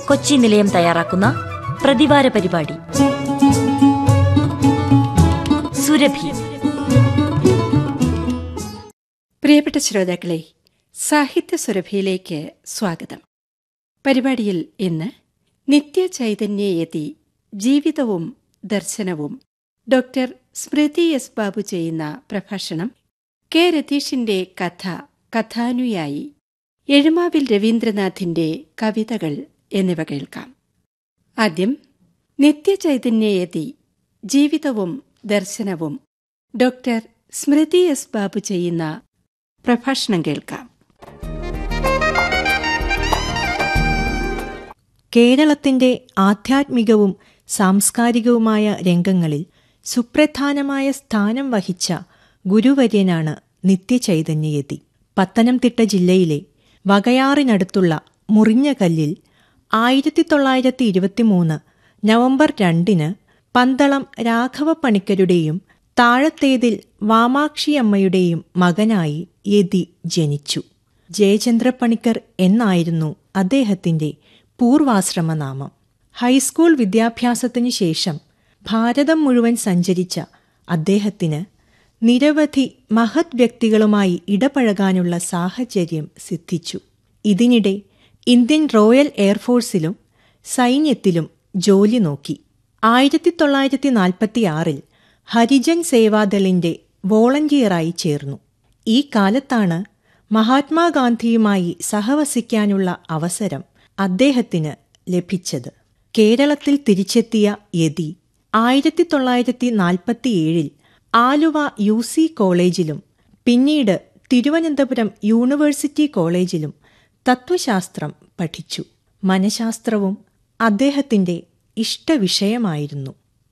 കൊച്ചി നിലയം തയ്യാറാക്കുന്ന പ്രതിവാര പരിപാടി സുരഭി പ്രിയപ്പെട്ട ശ്രോതാക്കളെ സാഹിത്യ സുരഭിയിലേക്ക് സ്വാഗതം പരിപാടിയിൽ ഇന്ന് നിത്യചൈതന്യയതി ജീവിതവും ദർശനവും ഡോക്ടർ സ്മൃതി എസ് ബാബു ചെയ്യുന്ന പ്രഭാഷണം കെ രതീഷിന്റെ കഥ കഥാനുയായി എഴുമാവിൽ രവീന്ദ്രനാഥിന്റെ കവിതകൾ എന്നിവ കേൾക്കാം ആദ്യം നിത്യചൈതന്യയതി ജീവിതവും ദർശനവും ഡോക്ടർ സ്മൃതി എസ് ബാബു ചെയ്യുന്ന പ്രഭാഷണം കേൾക്കാം കേരളത്തിന്റെ ആധ്യാത്മികവും സാംസ്കാരികവുമായ രംഗങ്ങളിൽ സുപ്രധാനമായ സ്ഥാനം വഹിച്ച ഗുരുവര്യനാണ് നിത്യചൈതന്യയതി പത്തനംതിട്ട ജില്ലയിലെ വകയാറിനടുത്തുള്ള മുറിഞ്ഞകല്ലിൽ ആയിരത്തി തൊള്ളായിരത്തി ഇരുപത്തിമൂന്ന് നവംബർ രണ്ടിന് പന്തളം രാഘവ പണിക്കരുടെയും താഴത്തേതിൽ വാമാക്ഷിയമ്മയുടെയും മകനായി യതി ജനിച്ചു ജയചന്ദ്ര പണിക്കർ എന്നായിരുന്നു അദ്ദേഹത്തിന്റെ പൂർവാശ്രമനാമം ഹൈസ്കൂൾ വിദ്യാഭ്യാസത്തിനു ശേഷം ഭാരതം മുഴുവൻ സഞ്ചരിച്ച അദ്ദേഹത്തിന് നിരവധി മഹത് വ്യക്തികളുമായി ഇടപഴകാനുള്ള സാഹചര്യം സിദ്ധിച്ചു ഇതിനിടെ ഇന്ത്യൻ റോയൽ എയർഫോഴ്സിലും സൈന്യത്തിലും ജോലി നോക്കി ആയിരത്തി തൊള്ളായിരത്തി നാൽപ്പത്തിയാറിൽ ഹരിജൻ സേവാദളിന്റെ വോളണ്ടിയറായി ചേർന്നു ഈ കാലത്താണ് മഹാത്മാഗാന്ധിയുമായി സഹവസിക്കാനുള്ള അവസരം അദ്ദേഹത്തിന് ലഭിച്ചത് കേരളത്തിൽ തിരിച്ചെത്തിയ യതി ആയിരത്തി തൊള്ളായിരത്തി നാൽപ്പത്തിയേഴിൽ ആലുവ യു സി കോളേജിലും പിന്നീട് തിരുവനന്തപുരം യൂണിവേഴ്സിറ്റി കോളേജിലും തത്വശാസ്ത്രം പഠിച്ചു മനഃശാസ്ത്രവും അദ്ദേഹത്തിന്റെ ഇഷ്ടവിഷയമായിരുന്നു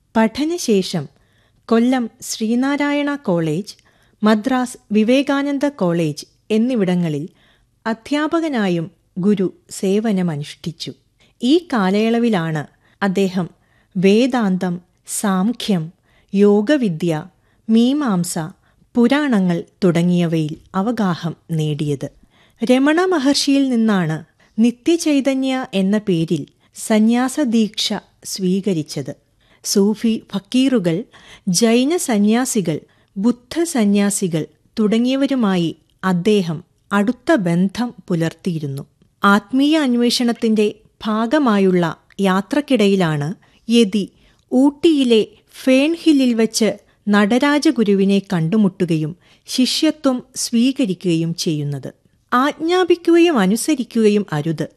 പഠനശേഷം കൊല്ലം ശ്രീനാരായണ കോളേജ് മദ്രാസ് വിവേകാനന്ദ കോളേജ് എന്നിവിടങ്ങളിൽ അധ്യാപകനായും ഗുരു സേവനമനുഷ്ഠിച്ചു ഈ കാലയളവിലാണ് അദ്ദേഹം വേദാന്തം സാംഖ്യം യോഗവിദ്യ മീമാംസ പുരാണങ്ങൾ തുടങ്ങിയവയിൽ അവഗാഹം നേടിയത് രമണ മഹർഷിയിൽ നിന്നാണ് നിത്യചൈതന്യ എന്ന പേരിൽ സന്യാസദീക്ഷ സ്വീകരിച്ചത് സൂഫി ഫക്കീറുകൾ ജൈന സന്യാസികൾ ബുദ്ധ സന്യാസികൾ തുടങ്ങിയവരുമായി അദ്ദേഹം അടുത്ത ബന്ധം പുലർത്തിയിരുന്നു ആത്മീയ അന്വേഷണത്തിന്റെ ഭാഗമായുള്ള യാത്രക്കിടയിലാണ് യതി ഊട്ടിയിലെ ഫേൺഹില്ലിൽ വച്ച് നടരാജഗുരുവിനെ കണ്ടുമുട്ടുകയും ശിഷ്യത്വം സ്വീകരിക്കുകയും ചെയ്യുന്നത് ആജ്ഞാപിക്കുകയും അനുസരിക്കുകയും അരുത്